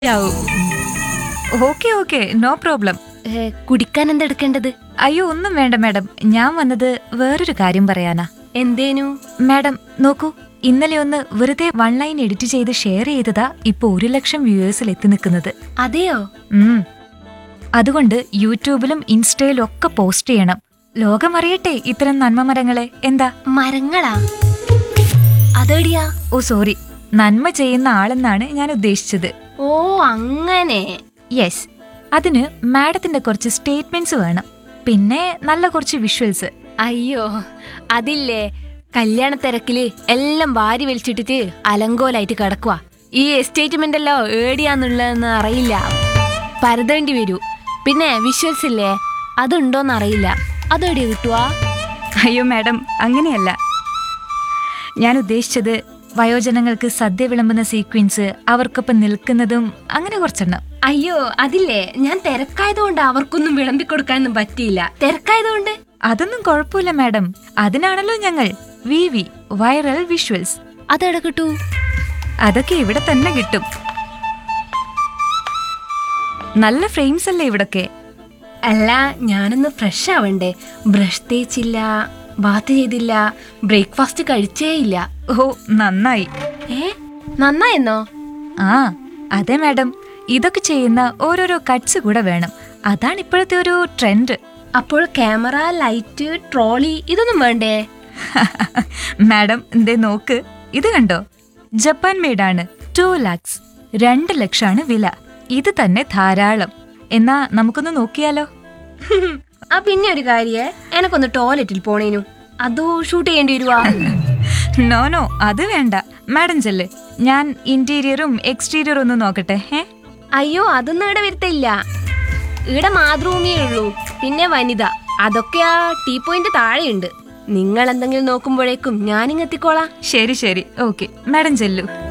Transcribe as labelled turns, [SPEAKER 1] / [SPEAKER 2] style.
[SPEAKER 1] ആവും okay okay no problem
[SPEAKER 2] ഏ, കുടിക്കാൻ എന്താ എടുക്കേണ്ടത്
[SPEAKER 1] അയ്യോ ഒന്നും വേണ്ട മാഡം ഞാൻ വന്നത് വേറൊരു കാര്യം പറയാനാ
[SPEAKER 2] എന്തേനു
[SPEAKER 1] മാഡം നോക്കൂ ഇന്നലെ ഒന്ന് വെറുതെ വൺ ലൈൻ എഡിറ്റ് ചെയ്ത് ഷെയർ ചെയ്തതാ ഇപ്പൊ ഒരു ലക്ഷം വ്യൂവേഴ്സിൽ എത്തി നിൽക്കുന്നത്
[SPEAKER 2] അതെയോ
[SPEAKER 1] ഉം. അതുകൊണ്ട് യൂട്യൂബിലും ഇൻസ്റ്റയിലും ഒക്കെ പോസ്റ്റ് ചെയ്യണം ലോകം അറിയട്ടെ ഇത്തരം നന്മമരങ്ങളെ എന്താ
[SPEAKER 2] മരങ്ങളാ അതെടിയാ
[SPEAKER 1] ഓ സോറി നന്മ ചെയ്യുന്ന ആളെന്നാണ് ഞാൻ ഉദ്ദേശിച്ചത്
[SPEAKER 2] ഓ അങ്ങനെ
[SPEAKER 1] യെസ് അതിന് മാഡത്തിന്റെ കുറച്ച് സ്റ്റേറ്റ്മെന്റ്സ് വേണം പിന്നെ നല്ല കുറച്ച് വിഷ്വൽസ്
[SPEAKER 2] അയ്യോ അതില്ലേ കല്യാണ തിരക്കില് എല്ലാം വാരി വലിച്ചിട്ടിട്ട് അലങ്കോലായിട്ട് കിടക്കുക ഈ എസ്റ്റേറ്റ്മെന്റ് എല്ലോ ഏടിയാന്നുള്ളതെന്ന് അറിയില്ല പരതേണ്ടി വരൂ പിന്നെ വിഷ്വൽസ് ഇല്ലേ അതുണ്ടോന്ന് അറിയില്ല അതെടിയാ കിട്ടുവാ
[SPEAKER 1] അയ്യോ മാഡം അങ്ങനെയല്ല ഞാൻ ഉദ്ദേശിച്ചത് വയോജനങ്ങൾക്ക് സദ്യ വിളമ്പുന്ന സീക്വൻസ് അവർക്കൊപ്പം നിൽക്കുന്നതും അങ്ങനെ കുറച്ചെണ്ണം
[SPEAKER 2] അയ്യോ അതില്ലേ ഞാൻ തിരക്കായതുകൊണ്ട് അവർക്കൊന്നും വിളമ്പി കൊടുക്കാനൊന്നും പറ്റിയില്ല തിരക്കായതുകൊണ്ട്
[SPEAKER 1] അതൊന്നും കുഴപ്പമില്ല മാഡം അതിനാണല്ലോ ഞങ്ങൾ വി വി വൈറൽ വിഷ്വൽസ്
[SPEAKER 2] അതെവിടെ കിട്ടൂ
[SPEAKER 1] അതൊക്കെ ഇവിടെ തന്നെ കിട്ടും നല്ല ഫ്രെയിംസ് അല്ലേ ഇവിടൊക്കെ
[SPEAKER 2] അല്ല ഞാനൊന്ന് ഫ്രഷ് ആവണ്ടേ ബ്രഷ് തേച്ചില്ല ബാത്ത് ചെയ്തില്ല ബ്രേക്ക്ഫാസ്റ്റ് കഴിച്ചേയില്ല
[SPEAKER 1] ഓ നന്നായി
[SPEAKER 2] ഏ നന്നായെന്നോ
[SPEAKER 1] ആ അതെ മാഡം ഇതൊക്കെ ചെയ്യുന്ന ഓരോരോ കട്ട്സ് കൂടെ വേണം അതാണ് ഇപ്പോഴത്തെ ഒരു ട്രെൻഡ്
[SPEAKER 2] അപ്പോൾ ക്യാമറ ലൈറ്റ് ട്രോളി ഇതൊന്നും വേണ്ടേ
[SPEAKER 1] മാഡം എന്തേ നോക്ക് ഇത് കണ്ടോ ജപ്പാൻ മെയ്ഡാണ് ടു ലാക്സ് രണ്ട് ലക്ഷമാണ് വില ഇത് തന്നെ ധാരാളം എന്നാ നമുക്കൊന്ന് നോക്കിയാലോ
[SPEAKER 2] ആ പിന്നെ ഒരു കാര്യേ എനക്കൊന്ന് ടോയ്ലറ്റിൽ പോണേനു അതോ ഷൂട്ട് ചെയ്യേണ്ടി വരുവാ
[SPEAKER 1] നോ നോ അത് വേണ്ട മാഡം ചെല്ല് ഞാൻ ഇന്റീരിയറും എക്സ്റ്റീരിയറും ഒന്ന് നോക്കട്ടെ ഏ
[SPEAKER 2] അയ്യോ അതൊന്നും ഇവിടെ വരുത്തില്ല ഇവിടെ മാതൃഭൂമിയേ ഉള്ളൂ പിന്നെ വനിത അതൊക്കെ ആ ടീ പോയിന്റ് താഴെയുണ്ട് നിങ്ങൾ എന്തെങ്കിലും നോക്കുമ്പോഴേക്കും ഞാനിങ്ങെത്തിക്കോളാം
[SPEAKER 1] ശരി ശരി ഓക്കെ മാഡം ചെല്ലു